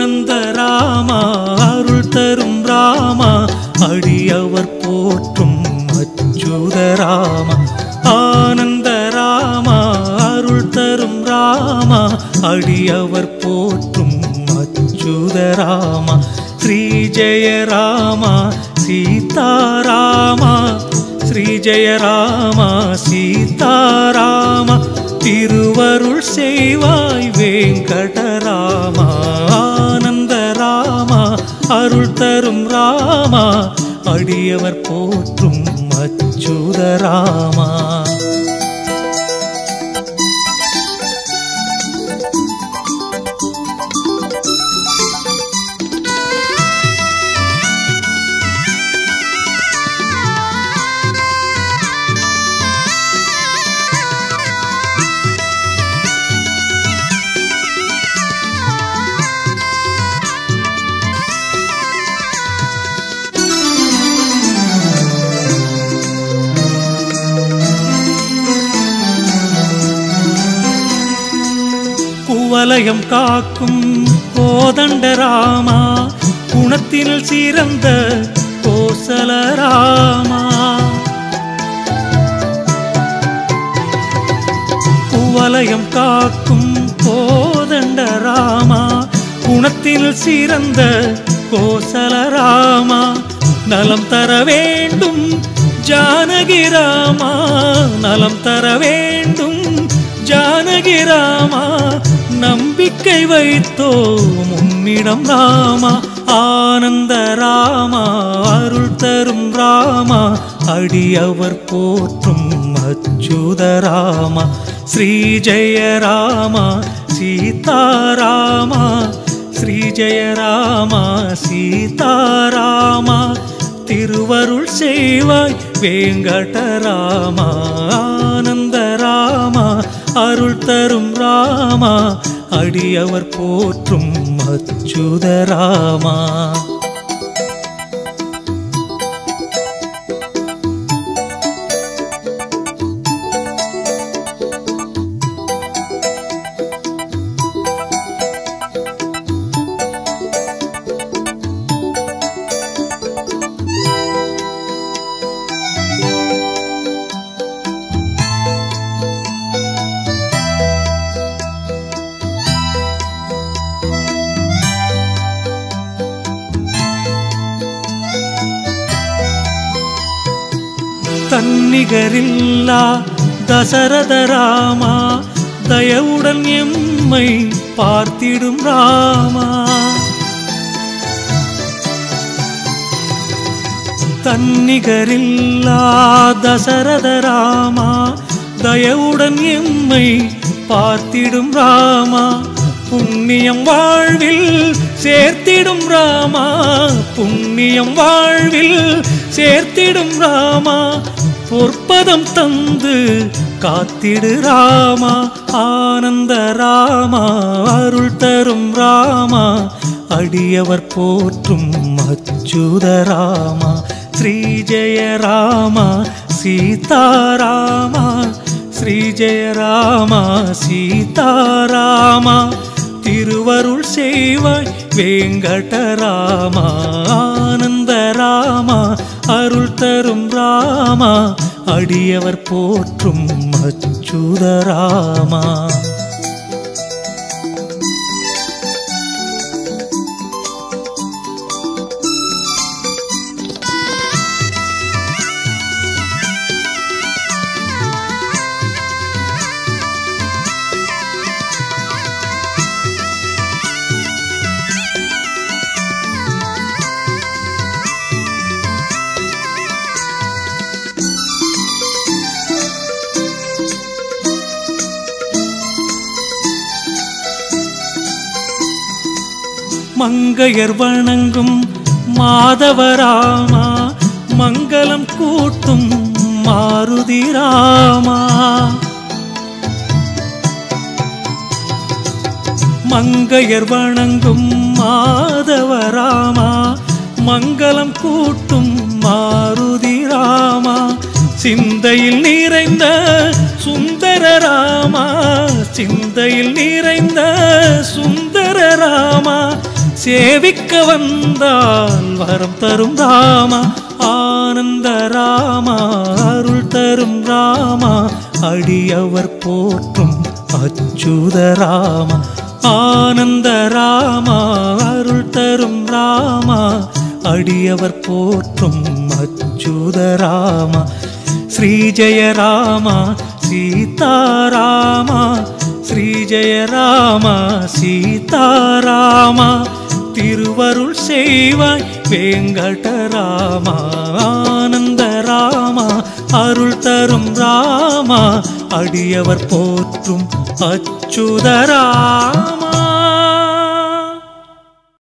ஆனந்த ராமா அருள் தரும் ராமா அடியவர் போற்றும் அச்சுத ராமா ஆனந்த ராமா அருள் தரும் ராமா அடியவர் போற்றும் அச்சுத ராமா ஸ்ரீ ஜெய ராமா சீதாராமா ஸ்ரீ ஜெய ராமா சீதாராமா திருவருள் செய்வாய் வேங்கடராமா ஆனந்த ராமா அருள் தரும் ராமா அடியவர் போற்றும் அச்சுத ராமா குவலயம் காக்கும் கோதண்டராமா குணத்தினில் சிறந்த கோசலராமா குவலயம் காக்கும் கோதண்டராமா குணத்தினில் சிறந்த கோசலராமா நலம் தர வேண்டும் ஜானகிராமா நலம் தர வேண்டும் ஜானகிராமா நம்பிக்கை வைத்தோ முன்னிடம் ராமா ஆனந்த ராமா அருள் தரும் ராமா அடியவர் போற்றும் அச்சுத ராமா ஸ்ரீ ஜெய ராமா சீதாராமா ஸ்ரீ ஜெய ராமா சீதாராமா திருவருள் செய்வாய் வேங்கடராமா ஆனந்த ராமா அருள் தரும் ராமா அடியவர் போற்றும் அச்சுத ராமா தன்னிகரில்லா தசரத ராமா தயவுடன் எம்மை பார்த்திடும் ராமா தன்னிகரில்லா தசரத ராமா தயவுடன் எம்மை பார்த்திடும் ராமா புண்ணியம் வாழ்வில் சேர்த்திடும் ராமா புண்ணியம் வாழ்வில் சேர்த்திடும் ராமா பொற்பதம் தந்து காத்திடு ராமா ஆனந்த ராமா அருள் தரும் ராமா அடியவர் போற்றும் அச்சுத ராமா ஸ்ரீ ஜெய ராமா சீதாராமா ஸ்ரீ ஜெய ராமா சீதாராமா திருவருள் செய்வாய் வேங்கடராமா ஆனந்த ராமா அருள் தரும் ராமா அடியவர் போற்றும் அச்சுத ராமா மங்கையர் வணங்கும் மாதவராமா மங்களம் கூட்டும் மாருதி ராமா மங்கையர் வணங்கும் மாதவராமா மங்களம் கூட்டும் மாருதி ராமா சிந்தையில் நிறைந்த சுந்தர ராமா சிந்தையில் நிறைந்த சுந்தர ராமா சேவிக்க வந்தால் வரம் தரும் ராமா ஆனந்த ராமா அருள் தரும் ராமா அடியவர் போற்றும் அச்சுத ராமா ஆனந்த ராமா அருள் தரும் ராமா அடியவர் போற்றும் அச்சுத ராமா ஸ்ரீ ஜெய ராமா சீதாராமா ஸ்ரீ ஜெய ராமா சீதாராமா திருவருள் செய்வாய் வேங்கடராமா ஆனந்த ராமா அருள் தரும் ராமா அடியவர் போற்றும் அச்சுத ராமா